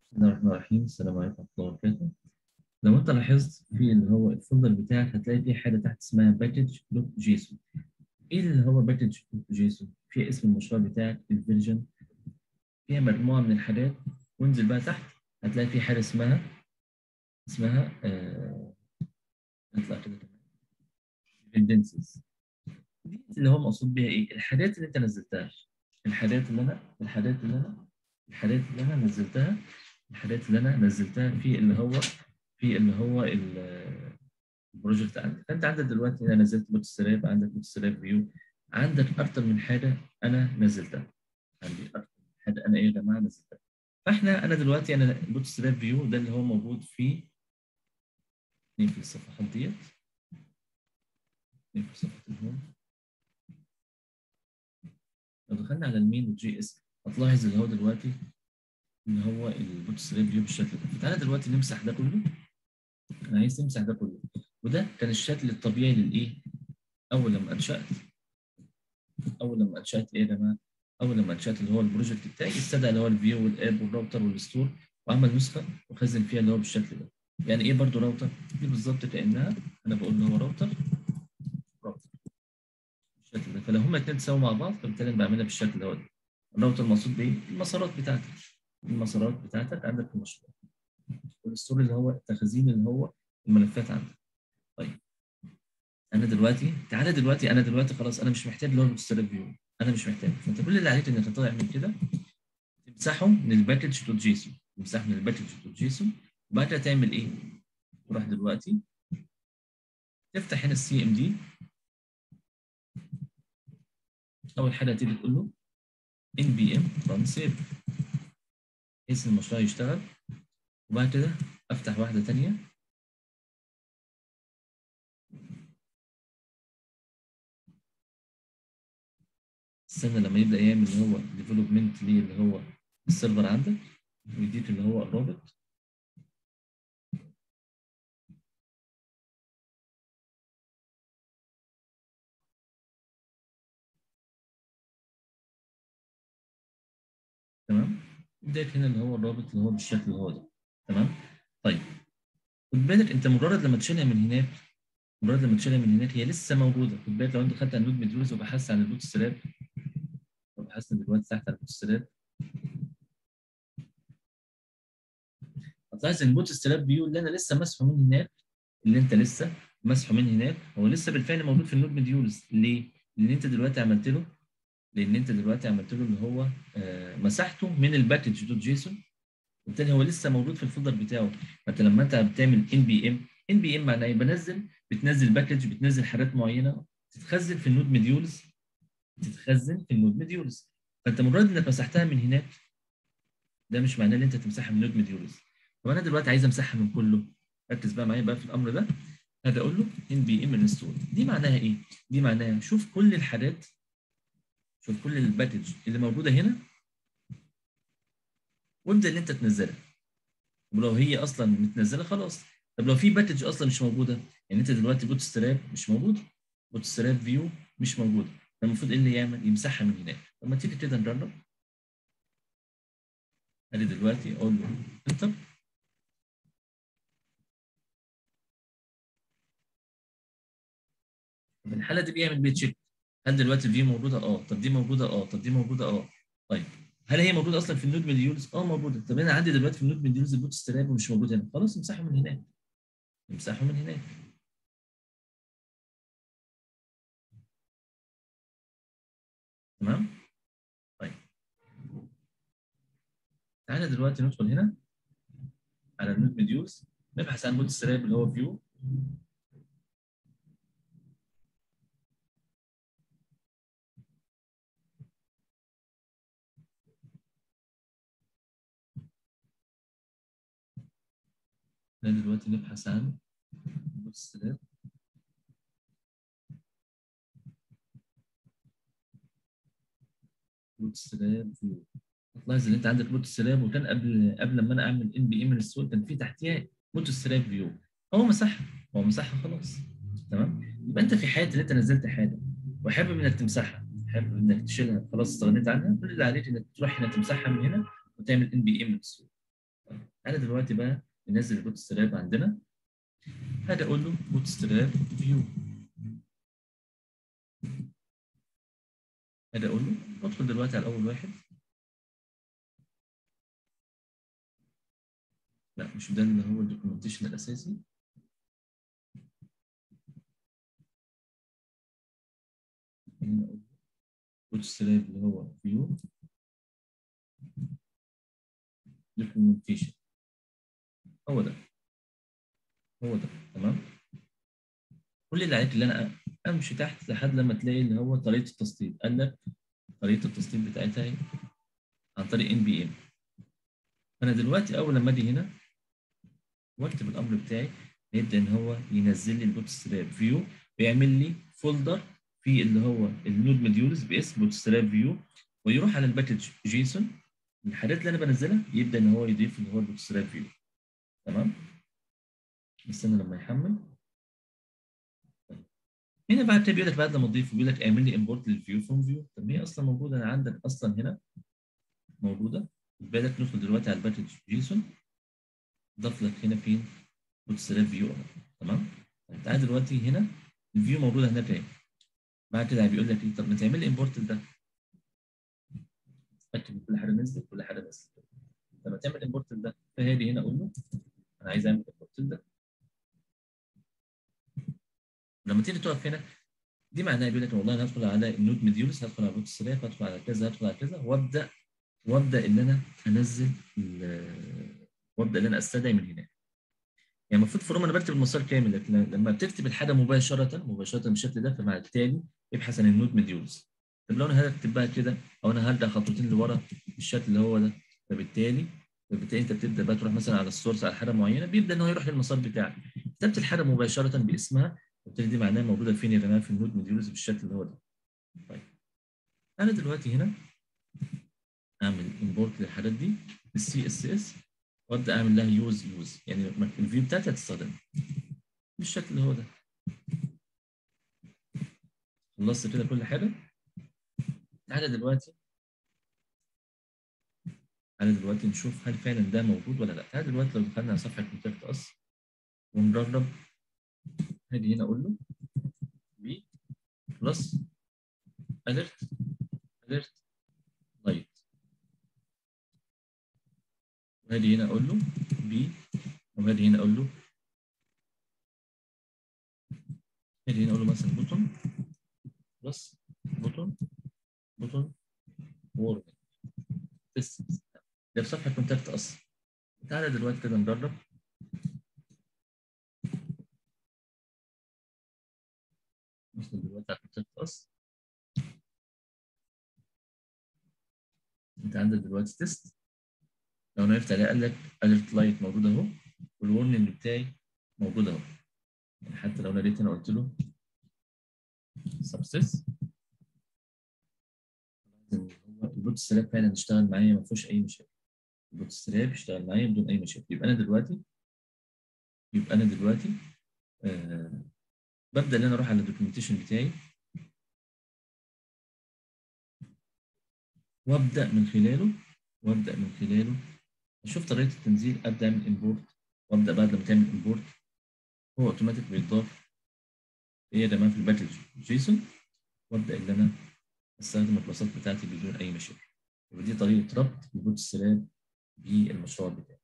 بسم الله الرحمن الرحيم السلام عليكم ورحمة الله وبركاته لو انت لاحظت في اللي هو الفولدر بتاعك هتلاقي فيه حاجة تحت اسمها باكج دوت جيسون ايه اللي هو باكج دوت جيسون في اسم المشروع بتاعك الفيرجن فيها مجموعة من الحاجات وانزل بقى تحت هتلاقي في حاجة اسمها اسمها آه نطلع كده كمان dependencies دي اللي هو مقصود بيها ايه الحاجات اللي انت نزلتها الحاجات اللي انا الحاجات اللي انا الحاجات اللي انا نزلتها الحاجات اللي انا نزلتها في اللي هو في اللي هو البروجكت عندي فانت عندك دلوقتي انا نزلت بوت ستراب عندك بوت ستراب فيو عندك اكتر من حاجه انا نزلتها عندي اكتر من حاجه انا ايه يا جماعه نزلتها فاحنا انا دلوقتي انا بوت ستراب فيو ده اللي هو موجود في في الصفحات ديت في صفحه الهوم لو دخلنا على المين والجي اس هتلاحظ اللي هو دلوقتي اللي هو البوت ستراب فيو بالشكل ده فتعالى دلوقتي نمسح ده كله انا عايز تمسح ده كله وده كان الشكل الطبيعي للايه اول لما انشات اول لما انشات ايه يا جماعه اول لما انشات اللي هو البروجكت بتاعي استدعى اللي هو الفيو والاب والراوتر والستور وعمل نسخه وخزن فيها اللي هو بالشكل ده يعني ايه برضو راوتر دي بالظبط كانها انا بقول ان هو راوتر راوتر بالشكل ده فلو هما الاثنين تساووا مع بعض فبالتالي انا بعملها بالشكل ده الراوتر المقصود بايه المسارات بتاعتك المسارات بتاعتك عندك في المشروع والستور اللي هو التخزين اللي هو الملفات عندك طيب انا دلوقتي تعالى دلوقتي انا دلوقتي خلاص انا مش محتاج اللي هو البوستر فيو انا مش محتاج فانت كل اللي عليك انك تعمل كده تمسحه من الباكج دوت جيسون تمسحه من الباكج دوت جيسون وبعد كده تعمل ايه؟ تروح دلوقتي تفتح هنا السي ام دي اول حاجه تيجي تقول له ان بي ام ران سيف بحيث المشروع يشتغل وبعد كده افتح واحده ثانيه استنى لما يبدا يعمل اللي هو ديفلوبمنت ليه اللي هو السيرفر عندك ويديك اللي هو الرابط تمام اداك هنا اللي هو الرابط اللي هو بالشكل اللي هو ده تمام طيب خد بالك انت مجرد لما تشيلها من هناك مجرد لما تشيلها من هناك هي لسه موجوده خد بالك لو انت خدت النود مديولز وبحثت عن البوت ستراب وبحثنا دلوقتي تحت عن البوت ستراب هتلاحظ ان البوت ستراب فيو اللي انا لسه مسحه من هناك اللي انت لسه مسحه من هناك هو لسه بالفعل موجود في النود مديولز ليه؟ لان انت دلوقتي عملت له لان انت دلوقتي عملت له اللي هو آه مسحته من الباكج دوت جيسون وبالتالي هو لسه موجود في الفولدر بتاعه فانت لما انت بتعمل ان بي ام ان بي ام معناه ايه؟ بنزل بتنزل باكج بتنزل حاجات معينه تتخزن في النود مديولز تتخزن في النود مديولز فانت مجرد انك مسحتها من هناك ده مش معناه ان انت تمسحها من النود مديولز طب انا دلوقتي عايز امسحها من كله ركز بقى معايا بقى في الامر ده هذا اقول له ان بي ام انستول دي معناها ايه؟ دي معناها شوف كل الحاجات شوف كل الباكج اللي موجوده هنا وابدا ان انت تنزلها ولو هي اصلا متنزله خلاص طب لو في باكج اصلا مش موجوده يعني انت دلوقتي بوت ستراب مش موجود بوت ستراب فيو مش موجود المفروض ايه اللي يعمل يمسحها من هناك لما تيجي كده نجرب ادي دلوقتي اقول له انتر في الحاله دي بيعمل بيه تشيك هل دلوقتي دي موجوده اه طب دي موجوده اه طب دي موجوده اه طيب هل هي موجوده اصلا في النود مديولز اه موجوده طب انا عندي دلوقتي في النود مديولز البوت ستراب ومش موجود هنا خلاص امسحه من هناك امسحه من هناك تمام طيب تعالى دلوقتي ندخل هنا على النود مديولز نبحث عن بوت ستراب اللي هو فيو دلوقتي نبحث عن بوت ستراب بوت ستراب فيو هتلاحظ ان انت عندك بوت ستراب وكان قبل قبل ما انا اعمل ان بي ام انستول كان في تحتيها بوت ستراب فيو هو مسحها هو مسحها خلاص تمام يبقى انت في حياتي ان انت نزلت حاجه وحابب انك تمسحها حابب انك تشيلها خلاص استغنيت عنها كل اللي عليك انك تروح هنا تمسحها من هنا وتعمل ان بي ام انستول انا دلوقتي بقى ننزل البوت ستراب عندنا هاجي اقول له بوت ستراب فيو هاجي اقول له ادخل دلوقتي على اول واحد لا مش ده اللي هو الدوكيومنتيشن الاساسي بوت ستراب اللي هو فيو دوكيومنتيشن هو ده هو ده تمام كل اللي عليك اللي انا امشي تحت لحد لما تلاقي اللي هو طريقه التسطيب قال لك طريقه التسطيب بتاعتها ايه عن طريق ان بي ام فانا دلوقتي اول لما اجي هنا واكتب الامر بتاعي هيبدا ان هو ينزل لي البوت ستراب فيو بيعمل لي فولدر في اللي هو النود مديولز باسم بوت ستراب فيو ويروح على الباكج جيسون الحاجات اللي انا بنزلها يبدا ان هو يضيف اللي هو البوت ستراب فيو تمام استنى لما يحمل هنا بعد كده بيقول لك بعد لما تضيف بيقول لك اعمل لي امبورت للفيو فروم فيو طب هي اصلا موجوده انا عندك اصلا هنا موجوده بالك ندخل دلوقتي على الباكج جيسون ضاف لك هنا فين بوت ستراب فيو تمام طيب تعالى دلوقتي هنا الفيو موجوده هناك اهي بعد كده بيقول لك ايه طب ما تعمل لي امبورت لده اتاكد ان كل حاجه نزلت كل حاجه نزلت لما تعمل امبورت لده فهاجي هنا اقول له انا عايز اعمل امبورت لده لما تيجي تقف هنا دي معناها بيقول لك والله انا هدخل على النود مديولس هدخل على بوت ستراب هدخل على كذا هدخل على كذا وابدا وابدا ان انا انزل وابدا ان انا استدعي من هناك يعني المفروض فروم انا بكتب المسار كامل لكن لما بتكتب الحاجه مباشره مباشره بالشكل ده فمع التالي ابحث عن النود مديولز طب لو انا هكتب بقى كده او انا هرجع خطوتين لورا بالشكل اللي هو ده فبالتالي فبالتالي انت بتبدا بقى تروح مثلا على السورس على حاجه معينه بيبدا ان هو يروح للمسار بتاعك كتبت الحاجه مباشره باسمها وبالتالي دي معناها موجوده فين يا جماعه في النود مديولز بالشكل اللي هو ده طيب انا دلوقتي هنا اعمل امبورت للحاجات دي بالسي اس اس وابدا اعمل لها يوز يوز يعني الفيو بتاعتي هتستخدم بالشكل اللي هو ده خلصت كده كل حاجه تعالى دلوقتي تعالى دلوقتي نشوف هل فعلا ده موجود ولا لا تعالى دلوقتي لو دخلنا على صفحه كونتاكت اس ونجرب هاجي هنا اقول له بي بلس اليرت اليرت لايت وهاجي هنا اقول له بي وهاجي هنا اقول له هاجي هنا اقول له مثلا بوتون بلس بوتون بوتون وورد بس ده في صفحه كونتاكت اصلا تعالى دلوقتي كده نجرب ندخل دلوقتي على كونتاكت اس انت عندك دلوقتي تيست لو انا وقفت عليه قال لك اليرت لايت موجود اهو والورنينج بتاعي موجود اهو يعني حتى لو انا جيت هنا قلت له سبسيس البوت ستراب فعلا اشتغل معايا ما فيهوش اي مشاكل البوت ستراب اشتغل معايا بدون اي مشاكل يبقى انا دلوقتي يبقى انا دلوقتي آه ببدا ان انا اروح على الدوكيومنتيشن بتاعي وابدا من خلاله وابدا من خلاله اشوف طريقه التنزيل ابدا اعمل امبورت وابدا بعد لما تعمل امبورت هو اوتوماتيك بيتضاف هي ده في الباكج جيسون وابدا ان انا استخدم الكلاسات بتاعتي بدون اي مشاكل ودي طريقه ربط البوت ستراب بالمشروع بتاعي